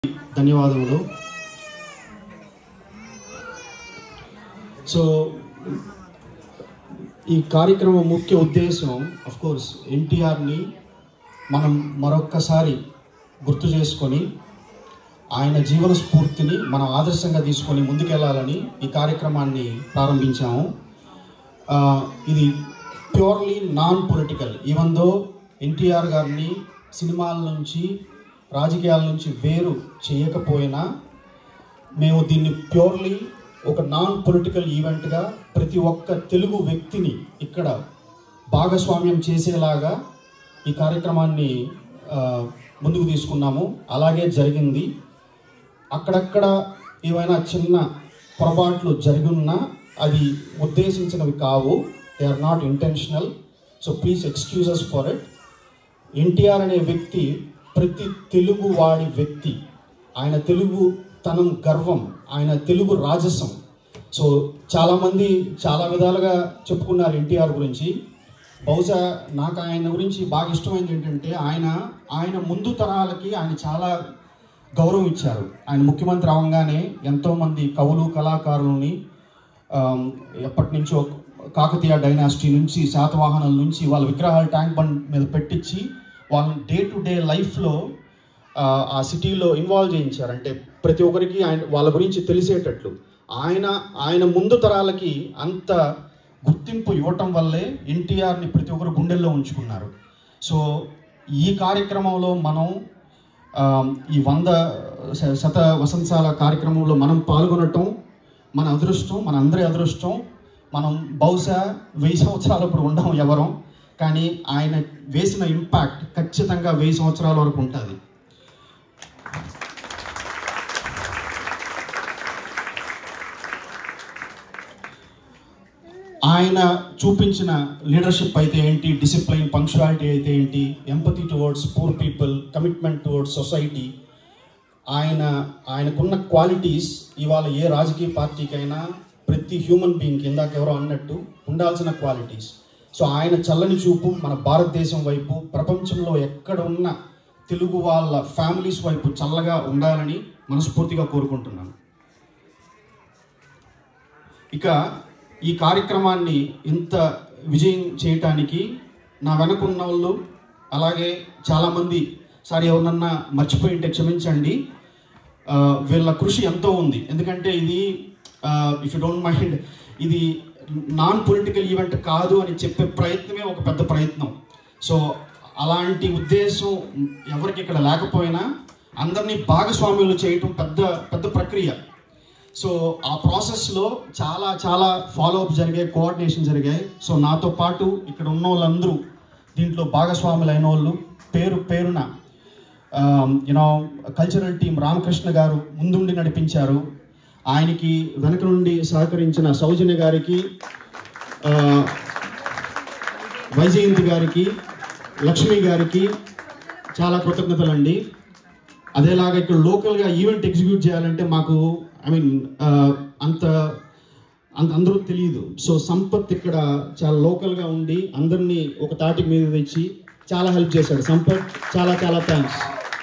ధన్యవాదములు సో ఈ కార్యక్రమం ముఖ్య ఉద్దేశం అఫ్ కోర్స్ ఎన్టీఆర్ని మనం మరొక్కసారి గుర్తు చేసుకొని ఆయన జీవన స్ఫూర్తిని మనం ఆదర్శంగా తీసుకొని ముందుకెళ్ళాలని ఈ కార్యక్రమాన్ని ప్రారంభించాము ఆ, ఇది purely non political even though NTR గారిని సినిమాల నుంచి రాజకీయాల నుంచి వేరు చేయకపోయినా మేము దీన్ని ప్యూర్లీ ఒక నాన్ పొలిటికల్ ఈవెంట్గా ప్రతి ఒక్క తెలుగు వ్యక్తిని ఇక్కడ భాగస్వామ్యం చేసేలాగా ఈ కార్యక్రమాన్ని ఆ, ముందుకు తీసుకున్నాము అలాగే జరిగింది అక్కడక్కడ ఏవైనా చిన్న పొరపాట్లు జరిగున్నా అది ఉద్దేశించినవి కావు they are not intentional so please excuses for it NTR అనే వ్యక్తి ప్రతి తెలుగు వాడి వ్యక్తి ఆయన తెలుగు తనం గర్వం ఆయన తెలుగు రాజసం సో చాలామంది చాలా విధాలుగా చెప్పుకున్నారు ఎన్టీఆర్ గురించి బహుశా నాకు ఆయన గురించి బాగా ఇష్టమైంది ఏంటంటే ఆయన ఆయన ముందు తరాలకి ఆయన చాలా గౌరవం ఇచ్చారు ఆయన ముఖ్యమంత్రి అవగానే ఎంతోమంది కవులు కళాకారులని ఆమ్, ఎప్పటి నుంచో కాకతీయ డైనాసిటీ నుంచి శాతవాహనాల నుంచి వాళ్ళ విగ్రహాలు ట్యాంక్ బండ్ మీద పెట్టించి వాళ్ళని డే టు డే లైఫ్లో ఆ సిటీలో ఇన్వాల్వ్ చేయించారు అంటే ప్రతి ఒక్కరికి ఆయన వాళ్ళ గురించి తెలిసేటట్లు ఆయన ఆయన ముందు తరాలకి అంత గుర్తింపు ఇవ్వటం వల్లే ఎన్టీఆర్ని ప్రతి ఒక్కరు గుండెల్లో ఉంచుకున్నారు సో ఈ కార్యక్రమంలో మనం ఆ, ఈ వంద శ- శత వసంతాల కార్యక్రమంలో మనం పాల్గొనటం మన అదృష్టం మన అందరి అదృష్టం మనం బహుశా వెయ్యి సంవత్సరాలు ఇప్పుడు ఉండం ఎవరం కానీ ఆయన వేసిన ఇంపాక్ట్ ఖచ్చితంగా వెయ్యి సంవత్సరాల వరకు ఉంటుంది ఆయన చూపించిన లీడర్షిప్ అయితే ఏంటి డిసిప్లైన్ పంక్చువాలిటీ అయితే ఏంటి empathy towards poor people commitment towards society ఆయన ఆయనకున్న క్వాలిటీస్ ఇవాళ ఏ రాజకీయ పార్టీకైనా ప్రతి హ్యూమన్ బీయింగ్ ఇందాక ఎవరో అన్నట్టు ఉండాల్సిన క్వాలిటీస్ సో ఆయన చల్లని చూపు మన భారతదేశం వైపు ప్రపంచంలో ఎక్కడ ఉన్న తెలుగు వాళ్ళ ఫ్యామిలీస్ వైపు చల్లగా ఉండాలని మనస్ఫూర్తిగా కోరుకుంటున్నాను ఇక ఈ కార్యక్రమాన్ని ఇంత విజయం చేయటానికి నా వెనకున్న వాళ్ళు అలాగే చాలామంది సారీ ఎవరన్నా మర్చిపోయి ఉంటే క్షమించండి ఆ, వీళ్ళ కృషి ఎంతో ఉంది ఎందుకంటే ఇది ఇఫ్ యూ డోంట్ మైండ్ ఇది నాన్ పొలిటికల్ ఈవెంట్ కాదు అని చెప్పే ప్రయత్నమే ఒక పెద్ద ప్రయత్నం సో అలాంటి ఉద్దేశం ఎవరికి ఇక్కడ లేకపోయినా అందరినీ భాగస్వామ్యులు చేయటం పెద్ద పెద్ద ప్రక్రియ సో ఆ ప్రాసెస్లో చాలా చాలా ఫాలోఅప్ జరిగాయి కోఆర్డినేషన్ జరిగాయి సో నాతో పాటు ఇక్కడ ఉన్న వాళ్ళందరూ దీంట్లో భాగస్వాములు అయిన వాళ్ళు పేరు పేరున యూనో కల్చరల్ టీం రామకృష్ణ గారు ముందుండి నడిపించారు ఆయనకి వెనక నుండి సహకరించిన సౌజన్య గారికి ఆ, వైజయంతి గారికి లక్ష్మి గారికి చాలా కృతజ్ఞతలండి అదేలాగా ఇక్కడ లోకల్గా ఈవెంట్ ఎగ్జిక్యూట్ చేయాలంటే మాకు ఐ మీన్ అంత అంత అందరూ తెలియదు సో సంపత్ ఇక్కడ చాలా లోకల్గా ఉండి అందరినీ ఒక తాటి మీద తెచ్చి చాలా హెల్ప్ చేశాడు సంపత్ చాలా చాలా థ్యాంక్స్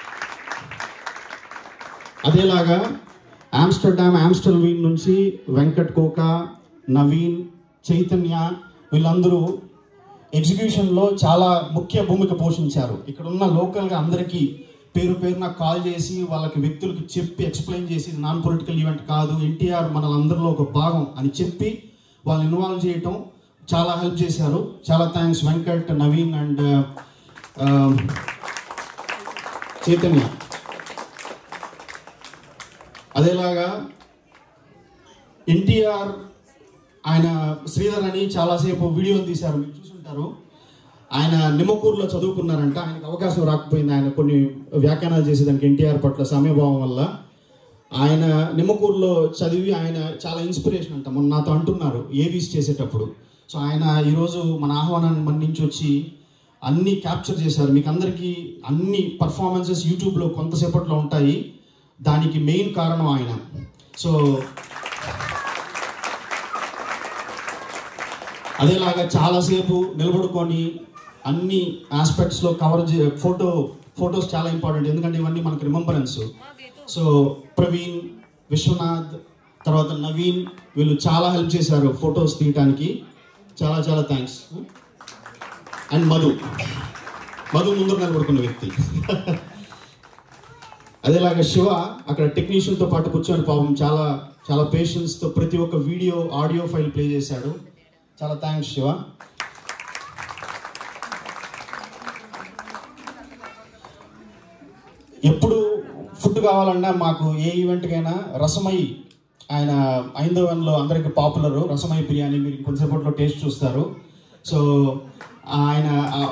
అదేలాగా ఆమ్స్టర్డామ్ ఆమ్స్టర్వీన్ నుంచి వెంకట్ కోకా నవీన్ చైతన్య వీళ్ళందరూ ఎగ్జిక్యూషన్లో చాలా ముఖ్య భూమిక పోషించారు ఇక్కడ ఉన్న లోకల్గా అందరికీ పేరు పేరున కాల్ చేసి వాళ్ళకి వ్యక్తులకి చెప్పి ఎక్స్ప్లెయిన్ చేసి ఇది నాన్ పొలిటికల్ ఈవెంట్ కాదు ఎన్టీఆర్ మనలందరిలో ఒక భాగం అని చెప్పి వాళ్ళని ఇన్వాల్వ్ చేయటం చాలా హెల్ప్ చేశారు చాలా థ్యాంక్స్ వెంకట్ నవీన్ అండ్ చైతన్య అదేలాగా ఎన్టీఆర్ ఆయన శ్రీధర్ అని చాలాసేపు వీడియోలు తీశారు మీరు చూసుంటారు ఆయన నిమ్మకూరులో చదువుకున్నారంట ఆయనకు అవకాశం రాకపోయింది ఆయన కొన్ని వ్యాఖ్యానాలు చేసేదానికి ఎన్టీఆర్ పట్ల సమయభావం వల్ల ఆయన నిమ్మకూరులో చదివి ఆయన చాలా ఇన్స్పిరేషన్ అంట మొన్న నాతో అంటున్నారు ఏవీస్ చేసేటప్పుడు సో ఆయన ఈరోజు మన ఆహ్వానాన్ని మన్నించి వచ్చి అన్నీ క్యాప్చర్ చేశారు మీకు అందరికీ అన్ని పర్ఫార్మెన్సెస్ యూట్యూబ్లో కొంతసేపట్లో ఉంటాయి దానికి మెయిన్ కారణం ఆయన సో అదేలాగా చాలాసేపు నిలబడుకొని అన్ని ఆస్పెక్ట్స్లో కవర్ చే ఫోటో ఫొటోస్ చాలా ఇంపార్టెంట్ ఎందుకంటే ఇవన్నీ మనకు రిమంబరెన్స్ సో ప్రవీణ్ విశ్వనాథ్ తర్వాత నవీన్ వీళ్ళు చాలా హెల్ప్ చేశారు ఫొటోస్ తీయటానికి చాలా చాలా థ్యాంక్స్ అండ్ మధు మధు ముందు నిలబడుకున్న వ్యక్తి అదేలాగా శివ అక్కడ టెక్నీషియన్తో పాటు కూర్చొని పాపం చాలా చాలా పేషెన్స్తో ప్రతి ఒక్క వీడియో ఆడియో ఫైల్ ప్లే చేశాడు చాలా థ్యాంక్స్ శివ ఎప్పుడు ఫుడ్ కావాలన్నా మాకు ఏ ఈవెంట్కైనా రసమై ఆయన ఐందవన్లో అందరికి పాపులర్ రసమై బిర్యానీ మీరు కొంతసేపట్లో టేస్ట్ చూస్తారు సో ఆయన ఆ-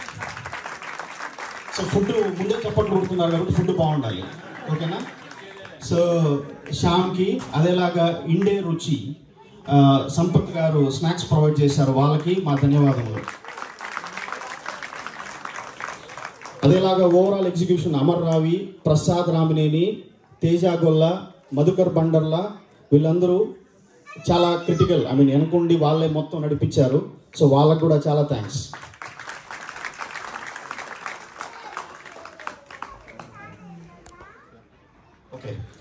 సో ఫుడ్ ముందే చప్పట్లు కొడుతున్నారు కాబట్టి ఫుడ్ బాగుండాలి ఓకేనా సో శ్యామ్కి అదేలాగా ఇండే రుచి ఆ, సంపత్ గారు స్నాక్స్ ప్రొవైడ్ చేశారు వాళ్ళకి మా ధన్యవాదములు అదేలాగా ఓవరాల్ ఎగ్జిక్యూషన్ అమర్ రావి ప్రసాద్ రామినేని తేజ గొల్ల మధుకర్ బండర్ల వీళ్ళందరూ చాలా క్రిటికల్ ఐ మీన్ వెనకుండి వాళ్ళే మొత్తం నడిపించారు సో వాళ్ళకు కూడా చాలా థ్యాంక్స్ ఓకే